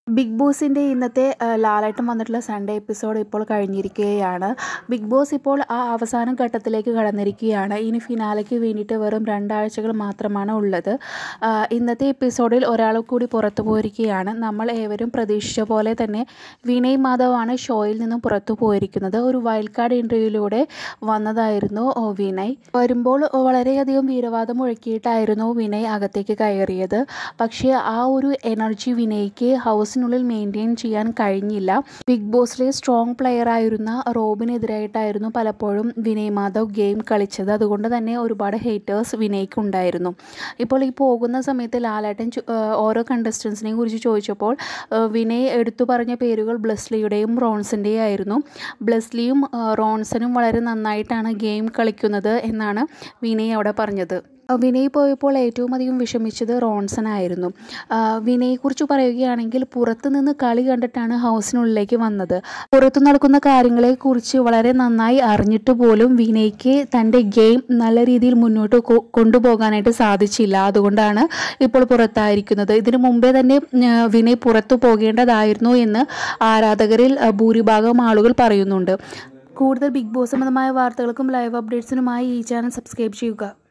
big ബോസിൻ്റെ ഇന്നത്തെ ലാലേട്ടൻ വന്നിട്ടുള്ള സൺഡേ എപ്പിസോഡ് ഇപ്പോൾ കഴിഞ്ഞിരിക്കുകയാണ് ബിഗ് ബോസ് ഇപ്പോൾ ആ അവസാന ഘട്ടത്തിലേക്ക് കടന്നിരിക്കുകയാണ് ഇനി ഫിനാലയ്ക്ക് വേണ്ടിയിട്ട് വെറും രണ്ടാഴ്ചകൾ മാത്രമാണ് ഉള്ളത് ആ, ഇന്നത്തെ എപ്പിസോഡിൽ ഒരാൾ കൂടി പുറത്തു പോയിരിക്കുകയാണ് നമ്മൾ ഏവരും പ്രതീക്ഷിച്ച പോലെ തന്നെ വിനയ് മാധവാണ് ഷോയിൽ നിന്നും പുറത്തു പോയിരിക്കുന്നത് ഒരു വൈൽഡ് കാർഡ് ഇൻ്റർവ്യൂവിലൂടെ വന്നതായിരുന്നു ഓ, വിനയ് വരുമ്പോൾ വളരെയധികം വീരവാദം മുഴക്കിയിട്ടായിരുന്നു വിനയ് അകത്തേക്ക് കയറിയത് പക്ഷേ ആ ഒരു എനർജി വിനയ്ക്ക് ഹൗസിനുള്ളിൽ മെയിൻറ്റെയിൻ ചെയ്യാൻ കഴിഞ്ഞില്ല ബിഗ് ബോസിലെ സ്ട്രോങ് പ്ലെയർ ആയിരുന്ന റോബിനെതിരായിട്ടായിരുന്നു പലപ്പോഴും വിനയ് മാധവ് ഗെയിം കളിച്ചത് അതുകൊണ്ട് തന്നെ ഒരുപാട് ഹേറ്റേഴ്സ് വിനയ്ക്ക് ഉണ്ടായിരുന്നു ഇപ്പോൾ ഈ പോകുന്ന സമയത്ത് ലാലേട്ടൻ ചു- ആ, ഓരോ കണ്ടസ്റ്റൻസിനെ കുറിച്ച് ചോദിച്ചപ്പോൾ ആ, വിനയ് എടുത്തു പറഞ്ഞ പേരുകൾ ബ്ലസ്ലിയുടെയും റോൺസിൻ്റെയും ആയിരുന്നു ബ്ലസ്ലിയും ആ, റോൺസനും വളരെ നന്നായിട്ടാണ് ഗെയിം കളിക്കുന്നത് എന്നാണ് വിനയ് അവിടെ പറഞ്ഞത് ആ, വിനയ് പോയപ്പോൾ ഏറ്റവും അധികം വിഷമിച്ചത് റോൺസൺ ആയിരുന്നു ആ, വിനയെക്കുറിച്ച് പറയുകയാണെങ്കിൽ പുറത്തു നിന്ന് കളി കണ്ടിട്ടാണ് ഹൗസിനുള്ളിലേക്ക് വന്നത് പുറത്തു നടക്കുന്ന കാര്യങ്ങളെക്കുറിച്ച് വളരെ നന്നായി അറിഞ്ഞിട്ട് പോലും വിനയ്ക്ക് തൻ്റെ ഗെയിം നല്ല രീതിയിൽ മുന്നോട്ട് കൊ- കൊണ്ടുപോകാനായിട്ട് സാധിച്ചില്ല അതുകൊണ്ടാണ് ഇപ്പോൾ പുറത്തായിരിക്കുന്നത് ഇതിനു മുമ്പേ തന്നെ ഉം, വിനയ് പുറത്തു പോകേണ്ടതായിരുന്നു എന്ന് ആരാധകരിൽ ആ, ഭൂരിഭാഗം ആളുകൾ പറയുന്നുണ്ട് കൂടുതൽ ബിഗ് ബോസ് സംബന്ധമായ വാർത്തകൾക്കും ലൈവ് അപ്ഡേറ്റ്സിനുമായി ഈ ചാനൽ സബ്സ്ക്രൈബ് ചെയ്യുക